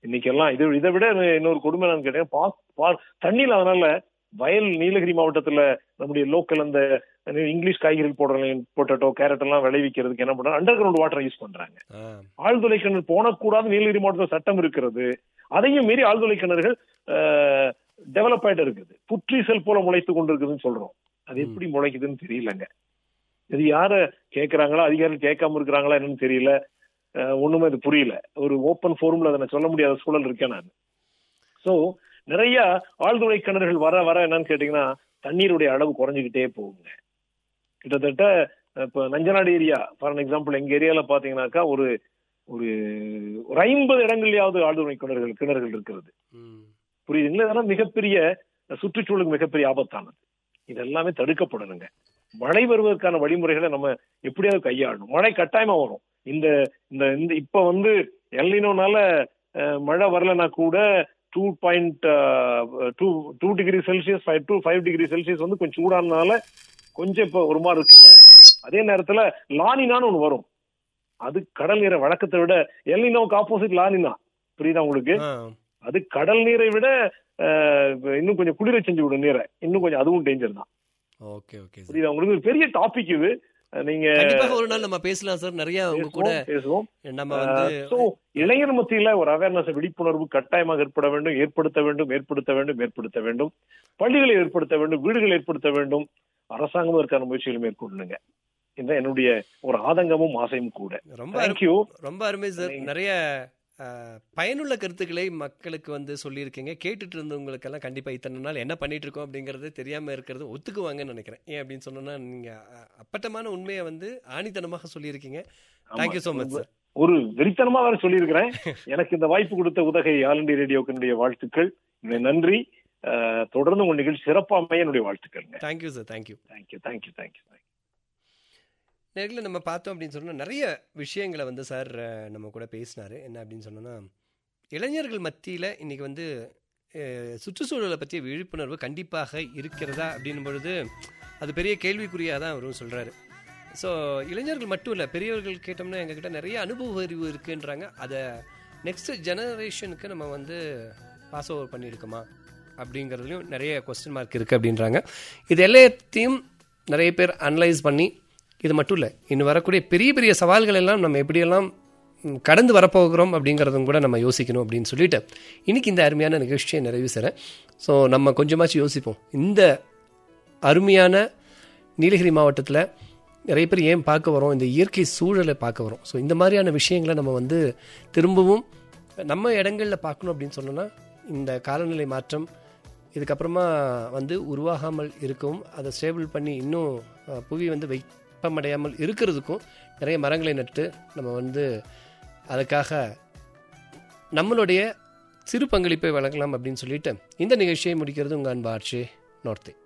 இன்னைக்கு எல்லாம் இது இதை விட இன்னொரு கொடுமை நான் கேட்டேன் பா பா- தண்ணியில அதனால வயல் நீலகிரி மாவட்டத்துல நம்முடைய லோக்கல் அந்த இங்கிலீஷ் காய்கறி போடுற பொட்டேட்டோ கேரட் எல்லாம் விளைவிக்கிறதுக்கு என்ன பண்றாங்க அண்டர் கிரவுண்ட் வாட்டர் யூஸ் பண்றாங்க ஆ, ஆழ்துளை கிணறு போனக்கூடாது நீலகிரி மாவட்டத்தில் சட்டம் இருக்கிறது அதையும் மீறி ஆழ்துளை கிணறுகள் டெவலப் ஆயிட்டு இருக்குது புற்றீசல் போல முளைத்து கொண்டு இருக்குதுன்னு சொல்றோம் அது ம். எப்படி முளைக்குதுன்னு தெரியலங்க இது யார கேக்குறாங்களா அதிகாரிகள் கேட்காம இருக்கிறாங்களா என்னன்னு தெரியல அஹ், ஒண்ணுமே இது புரியல ஒரு ஓப்பன் ஃபோரம்ல அதை நான் சொல்ல முடியாத சூழல் இருக்கேன் நான் சோ நிறைய ஆழ்துளை கிணறுகள் வர வர என்னன்னு கேட்டீங்கன்னா தண்ணீருடைய அளவு குறைஞ்சுக்கிட்டே போகுங்க கிட்டத்தட்ட இப்ப நஞ்சநாடு ஏரியா ஃபார் எக்ஸாம்பிள் எங்க ஏரியால பாத்தீங்கன்னாக்கா ஒரு ஒரு ஒரு ஐம்பது இடங்கள்லயாவது ஆழ்துளை கிணறுகள் கிணறுகள் இருக்கிறது ம், புரியுதுங்களா இதெல்லாம் மிகப்பெரிய சுற்றுச்சூழலுக்கு மிகப்பெரிய ஆபத்தானது இதெல்லாமே தடுக்கப்படணுங்க மழை வருவதற்கான வழிமுறைகளை நம்ம எப்படியாவது கையாளணும் மழை கட்டாயமா வரும் இந்த இந்த இந்த இப்ப வந்து எல்லினோனால மழை வரலனா கூட two point two two degree Celsius five two five degree Celsius வந்து கொஞ்சம் சூடானனால கொஞ்சம் இப்ப ஒரு மாதிரி இருக்குங்க அதே நேரத்துல லானினான்னு ஒண்ணு வரும் அது கடல் நீரை வழக்கத்தை விட எல்லினோவுக்கு ஆப்போசிட் லானினா புரியுதா உங்களுக்கு ஆ, அது கடல் நீரை விட அஹ், இன்னும் கொஞ்சம் குளிர செஞ்சு விடும் நீரை இன்னும் கொஞ்சம் அதுவும் டேஞ்சர் தான் ஓகே ஓகே சார் புரியுதா உங்களுக்கு ஒரு பெரிய டாபிக் இது அஹ், நீங்க கண்டிப்பாக ஒரு நாள் நம்ம பேசலாம் சார் நிறைய உங்க கூட பேசுவோம், பேசுவோம் நம்ம வந்து சோ இளைஞர் மத்தியில ஒரு அவேர்னஸ் விழிப்புணர்வு கட்டாயமாக ஏற்பட வேண்டும் ஏற்படுத்த வேண்டும் ஏற்படுத்த வேண்டும் ஏற்படுத்த வேண்டும் பள்ளிகளை ஏற்படுத்த வேண்டும் வீடுகளை ஏற்படுத்த வேண்டும் அரசாங்கம் அதற்கான முயற்சிகளை மேற்கொள்ளணுங்க இந்த என்னுடைய ஒரு ஆதங்கமும் ஆசையும் கூட ரொம்ப அரு- தேங்க்யூ ரொம்ப அருமை சார் நீங்க- நிறைய அஹ், பயனுள்ள கருத்துக்களை மக்களுக்கு வந்து சொல்லியிருக்கீங்க கேட்டுட்டு இருந்தவங்களுக்கெல்லாம் கண்டிப்பாக இத்தனை நாள் என்ன பண்ணிட்டு இருக்கோம் அப்படிங்கிறது தெரியாமல் இருக்கிறது ஒத்துக்குவாங்கன்னு நினைக்கிறேன் ஏன் அப்படின்னு சொன்னோன்னா நீங்கள் அப்பட்டமான உண்மையை வந்து ஆணித்தனமாக சொல்லியிருக்கீங்க தேங்க்யூ ஸோ மச் சார் ஒரு வெறித்தனமா வேற சொல்லியிருக்கிறேன் எனக்கு இந்த வாய்ப்பு கொடுத்த உதகை ஆல் இண்டியா ரேடியோக்கு என்னுடைய வாழ்த்துக்கள் என்னுடைய நன்றி அஹ், தொடர்ந்து உங்க நிகழ்ச்சி சிறப்பாமைய என்னுடைய வாழ்த்துக்கள்ங்க thank you sir thank you thank you thank you thank you நேரில் நம்ம பார்த்தோம் அப்படின்னு சொன்னால் நிறைய விஷயங்களை வந்து சார் அஹ், நம்ம கூட பேசினார் என்ன அப்படின்னு சொன்னோன்னா இளைஞர்கள் மத்தியில் இன்றைக்கி வந்து அஹ், சுற்றுச்சூழலை பற்றிய விழிப்புணர்வு கண்டிப்பாக இருக்கிறதா அப்படின்னும் பொழுது அது பெரிய கேள்விக்குறியாக தான் அவரும் சொல்கிறாரு ஸோ இளைஞர்கள் மட்டும் இல்லை பெரியவர்கள் கேட்டோம்னா எங்ககிட்ட நிறைய அனுபவ அறிவு இருக்குன்றாங்க அதை நெக்ஸ்ட் ஜெனரேஷனுக்கு நம்ம வந்து பாஸ் ஓவர் பண்ணியிருக்கோமா அப்படிங்கிறதுலையும் நிறைய கொஸ்டின் மார்க் இருக்குது அப்படின்றாங்க இது எல்லாத்தையும் நிறைய பேர் அனலைஸ் பண்ணி இது மட்டும் இல்லை இன்னும் வரக்கூடிய பெரிய பெரிய சவால்கள் எல்லாம் நம்ம எப்படியெல்லாம் ம், கடந்து வரப்போகிறோம் அப்படிங்கிறதும் கூட நம்ம யோசிக்கணும் அப்படின்னு சொல்லிட்டு இன்னைக்கு இந்த அருமையான நிகழ்ச்சியை நிறைவு செய்கிறேன் ஸோ நம்ம கொஞ்சமாச்சும் யோசிப்போம் இந்த அருமையான நீலகிரி மாவட்டத்தில் நிறைய பேர் ஏன் பார்க்க வரோம் இந்த இயற்கை சூழலை பார்க்க வரோம் ஸோ இந்த மாதிரியான விஷயங்களை நம்ம வந்து திரும்பவும் நம்ம இடங்களில் பார்க்கணும் அப்படின்னு சொன்னோன்னா இந்த காலநிலை மாற்றம் இதுக்கப்புறமா வந்து உருவாகாமல் இருக்கவும் அதை ஸ்டேபிள் பண்ணி இன்னும் அஹ், புவி வந்து வெப்பமடையாமல் இருக்கிறதுக்கும் நிறைய மரங்களை நட்டு நம்ம வந்து அதுக்காக நம்மளுடைய சிறு பங்களிப்பை வழங்கலாம் அப்படின்னு சொல்லிட்டு இந்த நிகழ்ச்சியை முடிக்கிறது உங்கள் அன்பு ஆட்சி நோர்த்தே